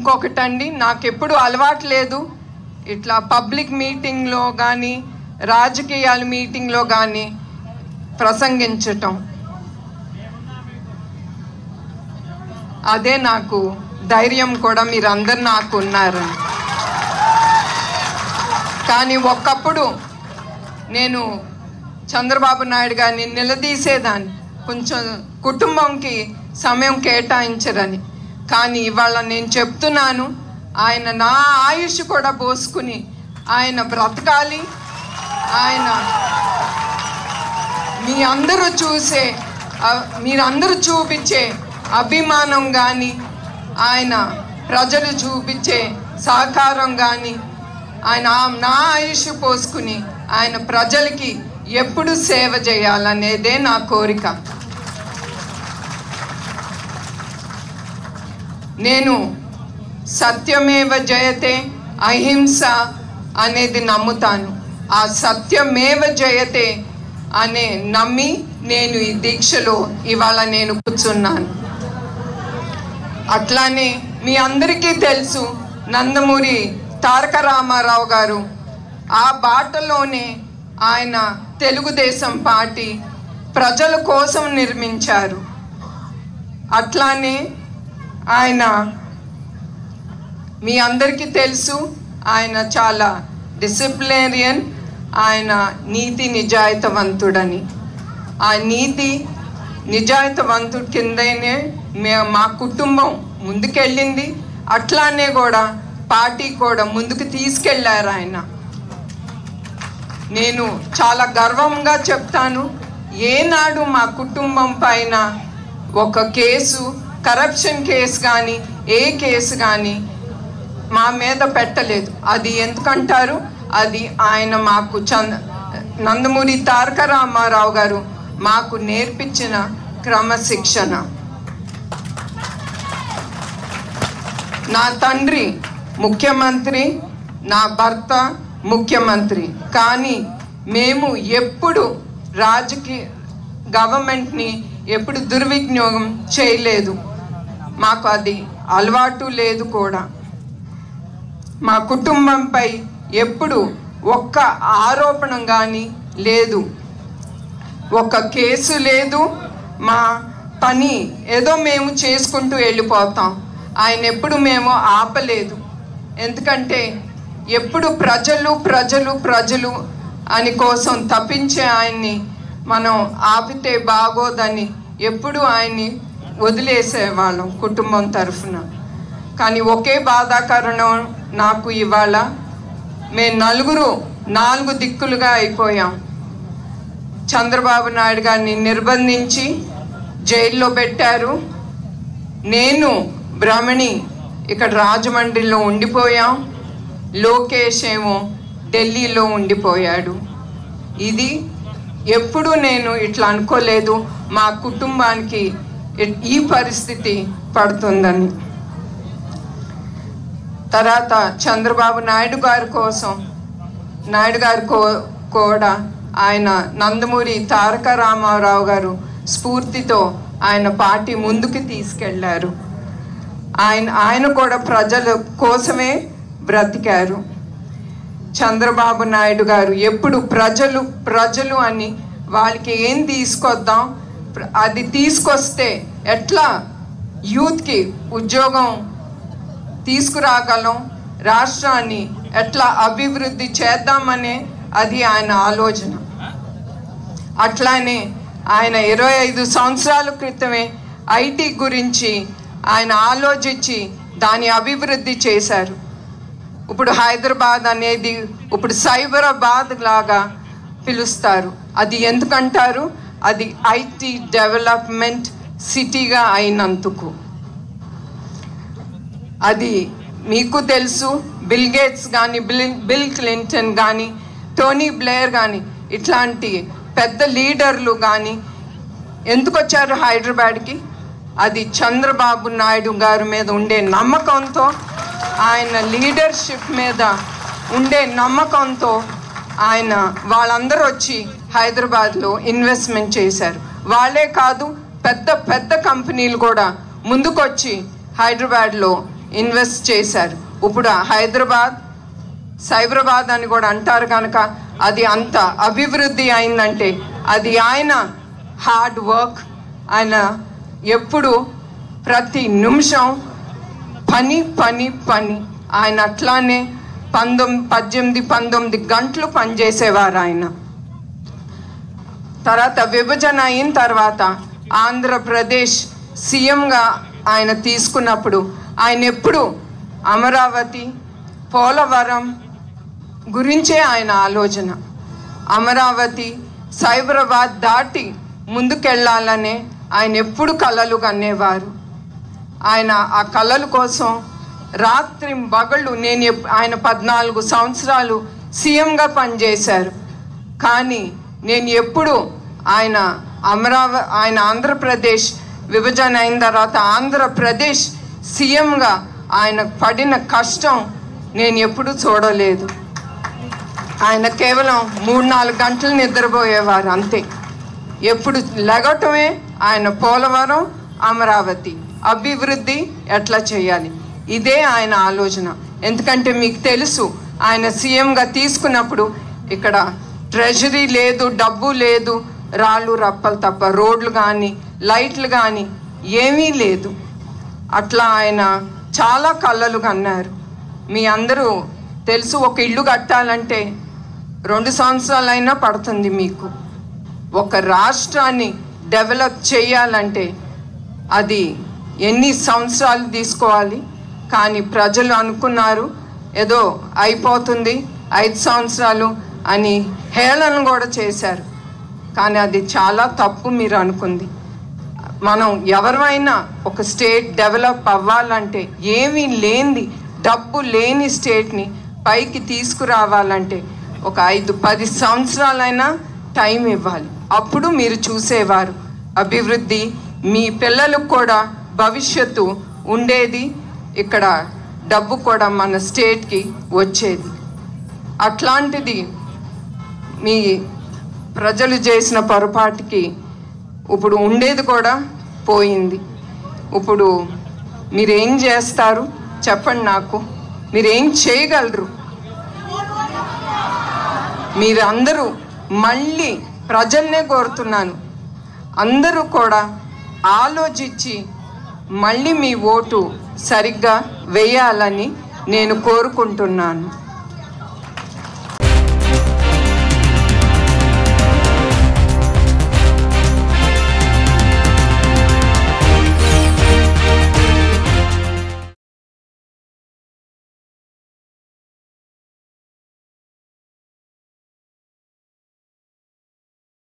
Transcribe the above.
ఇంకొకటండి నాకెప్పుడు అలవాటు లేదు ఇట్లా పబ్లిక్ మీటింగ్లో కానీ రాజకీయాల మీటింగ్లో కానీ ప్రసంగించటం అదే నాకు ధైర్యం కూడా మీరందరు నాకు ఉన్నారు కానీ ఒకప్పుడు నేను చంద్రబాబు నాయుడు గారిని నిలదీసేదాన్ని కొంచెం కుటుంబంకి సమయం కేటాయించరని కానీ ఇవాళ నేను చెప్తున్నాను ఆయన నా ఆయుష్ కూడా పోసుకుని ఆయన బ్రతకాలి ఆయన మీ అందరూ చూసే ఆ- మీరందరూ చూపించే అభిమానం కానీ ఆయన ప్రజలు చూపించే సహకారం కానీ ఆయన ఆ- నా ఆయుష్ పోసుకుని ఆయన ప్రజలకి ఎప్పుడు సేవ చేయాలనేదే నా కోరిక నేను సత్యమేవ జయతే అహింస అనేది నమ్ముతాను ఆ సత్యమేవ జయతే అనే నమ్మి నేను ఈ దీక్షలో ఇవాళ నేను కూర్చున్నాను అట్లానే మీ అందరికీ తెలుసు నందమూరి తారక రామారావు గారు ఆ బాటలోనే ఆయన తెలుగుదేశం పార్టీ ప్రజల కోసం నిర్మించారు అట్లానే ఆయన మీ అందరికీ తెలుసు ఆయన చాలా డిసిప్లినేరియన్ ఆయన నీతి నిజాయితవంతుడని ఆ నీతి నిజాయితవంతుడి కిందనే మే మా కుటుంబం ముందుకెళ్ళింది అట్లానే కూడా పార్టీ కూడా ముందుకు తీసుకెళ్లారు ఆయన నేను చాలా గర్వంగా చెప్తాను ఏనాడు మా కుటుంబం పైన ఒక కేసు కరప్షన్ కేసు కానీ ఏ కేసు కానీ మా మీద పెట్టలేదు అది ఎందుకంటారు అది ఆయన మాకు చంద నందమూరి తారక రామారావు గారు మాకు నేర్పించిన క్రమశిక్షణ నా తండ్రి ముఖ్యమంత్రి నా భర్త ముఖ్యమంత్రి కానీ మేము ఎప్పుడు రాజకీయ గవర్నమెంట్ని ఎప్పుడు దుర్వినియోగం చేయలేదు మాకు అది అలవాటు లేదు కూడా మా కుటుంబంపై ఎప్పుడు ఒక్క ఆరోపణ కానీ లేదు ఒక కేసు లేదు మా పని ఏదో మేము చేసుకుంటూ వెళ్ళిపోతాం ఆయన ఎప్పుడు మేము ఆపలేదు ఎందుకంటే ఎప్పుడు ప్రజలు ప్రజలు ప్రజలు అని కోసం తప్పించే ఆయన్ని మనం ఆపితే బాగోదని ఎప్పుడు ఆయన్ని వదిలేసేవాళ్ళం కుటుంబం తరఫున కానీ ఒకే బాధాకరణం నాకు ఇవాళ మేము నలుగురు నాలుగు దిక్కులుగా అయిపోయాం చంద్రబాబు నాయుడు గారిని నిర్బంధించి జైల్లో పెట్టారు నేను బ్రహ్మణి ఇక్కడ రాజమండ్రిలో ఉండిపోయాం లోకేష్ ఏమో ఢిల్లీలో ఉండిపోయాడు ఇది ఎప్పుడు నేను ఇట్లా అనుకోలేదు మా కుటుంబానికి ఇ- ఈ పరిస్థితి పడుతుందని తర్వాత చంద్రబాబు నాయుడు గారి కోసం నాయుడు గారి కో కూడా ఆయన నందమూరి తారక రామారావు గారు స్ఫూర్తితో ఆయన పార్టీ ముందుకు తీసుకెళ్లారు ఆయన ఆయన కూడా ప్రజల కోసమే బ్రతికారు చంద్రబాబు నాయుడు గారు ఎప్పుడు ప్రజలు ప్రజలు అని వాళ్ళకి ఏం తీసుకొద్దాం ప్ర- అది తీసుకొస్తే ఎట్లా యూత్కి ఉద్యోగం తీసుకురాగలం రాష్ట్రాన్ని ఎట్లా అభివృద్ధి చేద్దామనే అది ఆయన ఆలోచన అట్లానే ఆయన ఇరవై ఐదు సంవత్సరాల క్రితమే ఐటీ గురించి ఆయన ఆలోచించి దాని అభివృద్ధి చేశారు ఇప్పుడు హైదరాబాద్ అనేది ఇప్పుడు సైబరాబాద్ లాగా పిలుస్తారు అది ఎందుకంటారు అది ఐటీ డెవలప్మెంట్ సిటీగా అయినందుకు అది మీకు తెలుసు బిల్ గేట్స్ కానీ బిల్ బిల్ క్లింటన్ కానీ టోనీ బ్లేయర్ కానీ ఇట్లాంటి పెద్ద లీడర్లు కానీ ఎందుకు వచ్చారు హైదరాబాద్కి అది చంద్రబాబు నాయుడు గారి మీద ఉండే నమ్మకంతో ఆయన లీడర్షిప్ మీద ఉండే నమ్మకంతో ఆయన వాళ్ళందరూ వచ్చి హైదరాబాద్లో ఇన్వెస్ట్మెంట్ చేశారు వాళ్ళే కాదు పెద్ద పెద్ద కంపెనీలు కూడా ముందుకొచ్చి హైదరాబాద్లో ఇన్వెస్ట్ చేశారు ఇప్పుడు హైదరాబాద్ సైబరాబాద్ అని కూడా అంటారు కనుక అది అంత అభివృద్ధి అయిందంటే అది ఆయన హార్డ్ వర్క్ ఆయన ఎప్పుడు ప్రతి నిమిషం పని పని పని ఆయన అట్లానే పంతొమ్మిది పద్దెనిమిది పంతొమ్మిది గంటలు పనిచేసేవారు ఆయన తర్వాత విభజన అయిన తర్వాత ఆంధ్రప్రదేశ్ సీఎంగా ఆయన తీసుకున్నప్పుడు ఆయన ఎప్పుడు అమరావతి పోలవరం గురించే ఆయన ఆలోచన అమరావతి సైబరాబాద్ దాటి ముందుకెళ్ళాలనే ఆయన ఎప్పుడు కలలు కనేవారు ఆయన ఆ కళల కోసం రాత్రి బగళ్ళు నేను ఎప్- ఆయన పద్నాలుగు సంవత్సరాలు సీఎంగా పనిచేశారు కానీ నేను ఎప్పుడు ఆయన అమరావ ఆయన ఆంధ్రప్రదేశ్ విభజన అయిన తర్వాత ఆంధ్రప్రదేశ్ సీఎంగా ఆయన పడిన కష్టం నేను ఎప్పుడు చూడలేదు ఆయన కేవలం మూడు నాలుగు గంటలు నిద్రపోయేవారు అంతే ఎప్పుడు లెగటమే ఆయన పోలవరం అమరావతి అభివృద్ధి ఎట్లా చేయాలి ఇదే ఆయన ఆలోచన ఎందుకంటే మీకు తెలుసు ఆయన సీఎంగా తీసుకున్నప్పుడు ఇక్కడ ట్రెజరీ లేదు డబ్బు లేదు రాళ్ళు రప్పలు తప్ప రోడ్లు కానీ లైట్లు కానీ ఏమీ లేదు అట్లా ఆయన చాలా కళ్ళలు కన్నారు మీ అందరూ తెలుసు ఒక ఇల్లు కట్టాలంటే రెండు సంవత్సరాలైనా పడుతుంది మీకు ఒక రాష్ట్రాన్ని డెవలప్ చేయాలంటే అది ఎన్ని సంవత్సరాలు తీసుకోవాలి కానీ ప్రజలు అనుకున్నారు ఏదో అయిపోతుంది ఐదు సంవత్సరాలు అని హేళన కూడా చేశారు కానీ అది చాలా తప్పు మీరు అనుకుంది మనం ఎవరైనా ఒక స్టేట్ డెవలప్ అవ్వాలంటే ఏమీ లేనిది డబ్బు లేని స్టేట్ని పైకి తీసుకురావాలంటే ఒక ఐదు పది సంవత్సరాలైనా టైం ఇవ్వాలి అప్పుడు మీరు చూసేవారు అభివృద్ధి మీ పిల్లలకు కూడా భవిష్యత్తు ఉండేది ఇక్కడ డబ్బు కూడా మన స్టేట్కి వచ్చేది అట్లాంటిది మీ ప్రజలు చేసిన పొరపాటుకి ఇప్పుడు ఉండేది కూడా పోయింది ఇప్పుడు మీరేం చేస్తారు చెప్పండి నాకు మీరేం చేయగలరు మీరు అందరూ మళ్ళీ ప్రజల్నే కోరుతున్నాను అందరూ కూడా ఆలోచించి మళ్ళీ మీ ఓటు సరిగ్గా వేయాలని నేను కోరుకుంటున్నాను